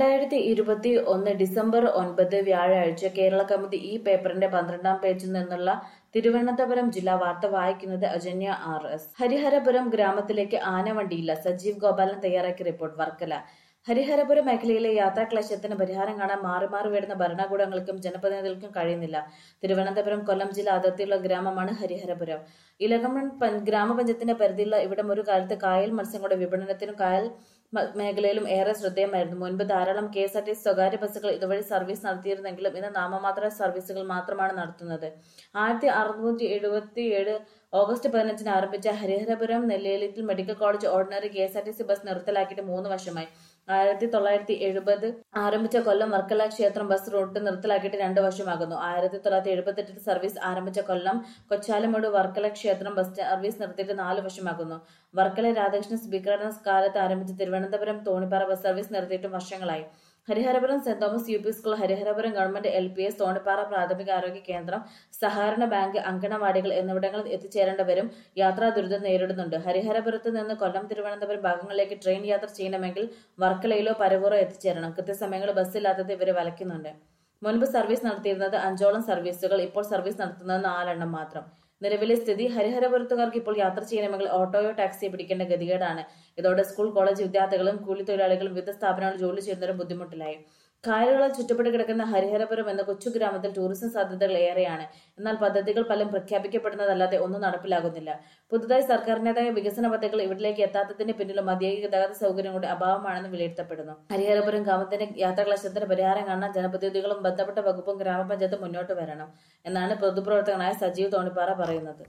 രണ്ടായിരത്തി ഇരുപത്തി ഒന്ന് ഡിസംബർ ഒൻപത് വ്യാഴാഴ്ച കേരള കൗമുദി ഈ പേപ്പറിന്റെ പന്ത്രണ്ടാം പേജിൽ നിന്നുള്ള തിരുവനന്തപുരം ജില്ലാ വാർത്ത വായിക്കുന്നത് അജന്യ ആർ എസ് ഹരിഹരപുരം ഗ്രാമത്തിലേക്ക് ആനവണ്ടിയില്ല സജീവ് ഗോപാലൻ തയ്യാറാക്കിയ റിപ്പോർട്ട് വർക്കല ഹരിഹരപുരം മേഖലയിലെ യാത്രാക്ലേശത്തിന് പരിഹാരം കാണാൻ മാറി മാറി വരുന്ന ഭരണകൂടങ്ങൾക്കും ജനപ്രതിനിധികൾക്കും കഴിയുന്നില്ല തിരുവനന്തപുരം കൊല്ലം ജില്ല അതിർത്തിയുള്ള ഗ്രാമമാണ് ഹരിഹരപുരം ഇലകമൺ പഞ്ച- ഗ്രാമപഞ്ചായത്തിന്റെ പരിധിയുള്ള ഇവിടം ഒരു കാലത്ത് കായൽ മത്സ്യങ്ങളുടെ വിപണനത്തിനും കായൽ മ- മേഖലയിലും ഏറെ ശ്രദ്ധേയമായിരുന്നു മുൻപ് ധാരാളം കെ എസ് ആർ ടി സ്വകാര്യ ബസ്സുകൾ ഇതുവഴി സർവീസ് നടത്തിയിരുന്നെങ്കിലും ഇന്ന് നാമമാത്ര സർവീസുകൾ മാത്രമാണ് നടത്തുന്നത് ആയിരത്തി അറുന്നൂറ്റി എഴുപത്തി ഏഴ് ഓഗസ്റ്റ് പതിനഞ്ചിന് ആരംഭിച്ച ഹരിഹരപുരം നെല്ലിയലിറ്റിൽ medical college ordinary K S R T C bus നിർത്തലാക്കിയിട്ട് മൂന്ന് വർഷമായി ആയിരത്തി തൊള്ളായിരത്തി എഴുപത് ആരംഭിച്ച കൊല്ലം വർക്കല ക്ഷേത്രം ബസ് റൂട്ട് നിർത്തലാക്കിയിട്ട് രണ്ട് വർഷമാകുന്നു ആയിരത്തി തൊള്ളായിരത്തി എഴുപത്തെട്ടിൽ സർവീസ് ആരംഭിച്ച കൊല്ലം കൊച്ചാലമൂട് വർക്കല ക്ഷേത്രം ബസ് സർവീസ് നിർത്തിയിട്ട് നാല് വർഷമാകുന്നു വർക്കല രാധാകൃഷ്ണൻ സ്പീക്കറുടെ കാലത്ത് ആരംഭിച്ച തിരുവനന്തപുരം തോണിപ്പാറ ബസ് സർവീസ് നിർത്തിയിട്ടും വർഷങ്ങളായി Hariharapuram saint Thomas U P school Hariharapuram government L P S Thonippara പ്രാഥമിക ആരോഗ്യ കേന്ദ്രം സഹകരണ ബാങ്ക് അങ്കണവാടികൾ എന്നിവിടങ്ങളിൽ എത്തിച്ചേരേണ്ടവരും യാത്രാ ദുരിതം നേരിടുന്നുണ്ട് ഹരിഹരപുരത്ത് നിന്ന് കൊല്ലം തിരുവനന്തപുരം ഭാഗങ്ങളിലേക്ക് ട്രെയിൻ യാത്ര ചെയ്യണമെങ്കിൽ വർക്കലയിലോ പരവൂറോ എത്തിച്ചേരണം കൃത്യസമയങ്ങളിൽ ബസ്സില്ലാത്തത് ഇവരെ വലയ്ക്കുന്നുണ്ട് മുൻപ് സർവീസ് നടത്തിയിരുന്നത് അഞ്ചോളം സർവീസുകൾ ഇപ്പോൾ സർവീസ് നടത്തുന്നത് നാലെണ്ണം മാത്രം നിലവിലെ സ്ഥിതി ഹരിഹരപുരത്തുകാർക്ക് ഇപ്പോൾ യാത്ര ചെയ്യണമെങ്കിൽ ഓട്ടോയോ ടാക്സിയോ പിടിക്കേണ്ട ഗതികേടാണ് ഇതോടെ സ്കൂൾ കോളേജ് വിദ്യാർത്ഥികളും കൂലി തൊഴിലാളികളും വിവിധ സ്ഥാപനങ്ങളിൽ ജോലി ചെയ്യുന്നവരും ബുദ്ധിമുട്ടിലായി കായലുകളാൽ ചുറ്റപ്പെട്ട് കിടക്കുന്ന ഹരിഹരപുരം എന്ന കൊച്ചു ഗ്രാമത്തിൽ ടൂറിസം സാധ്യതകൾ ഏറെയാണ് എന്നാൽ പദ്ധതികൾ പലരും പ്രഖ്യാപിക്കപ്പെടുന്നതല്ലാതെ ഒന്നും നടപ്പിലാകുന്നില്ല പുതുതായി സർക്കാരിന്റേതായ വികസന പദ്ധതികൾ ഇവിടേക്ക് എത്താത്തതിന് പിന്നിലും മതിയായ ഗതാഗത സൗകര്യങ്ങളുടെ അഭാവമാണെന്ന് വിലയിരുത്തപ്പെടുന്നു ഹരിഹരപുരം ഗ്രാമത്തിന്റെ യാത്രാക്ലേശത്തിന് പരിഹാരം കാണാൻ ജനപ്രതിനിധികളും ബന്ധപ്പെട്ട വകുപ്പും ഗ്രാമപഞ്ചായത്തും മുന്നോട്ട് വരണം എന്നാണ് പൊതുപ്രവർത്തകനായ സജീവ് തോണിപ്പാറ പറയുന്നത്